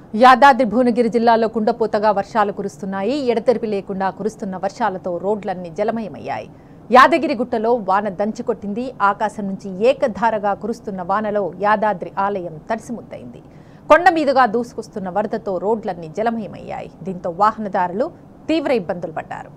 యాదాద్రి భువనగిరి జిల్లాలో కుండపోతగా వర్షాలు కురుస్తున్నాయి ఎడతెరిపి లేకుండా కురుస్తున్న వర్షాలతో రోడ్లన్నీ జలమయమయ్యాయి యాదగిరి గుట్టలో వాన దంచికొట్టింది ఆకాశం నుంచి ఏకధారగా కురుస్తున్న వానలో యాదాద్రి ఆలయం తడిసిముద్దైంది కొండ మీదుగా దూసుకొస్తున్న వరదతో రోడ్లన్నీ జలమయమయ్యాయి దీంతో వాహనదారులు తీవ్ర ఇబ్బందులు పడ్డారు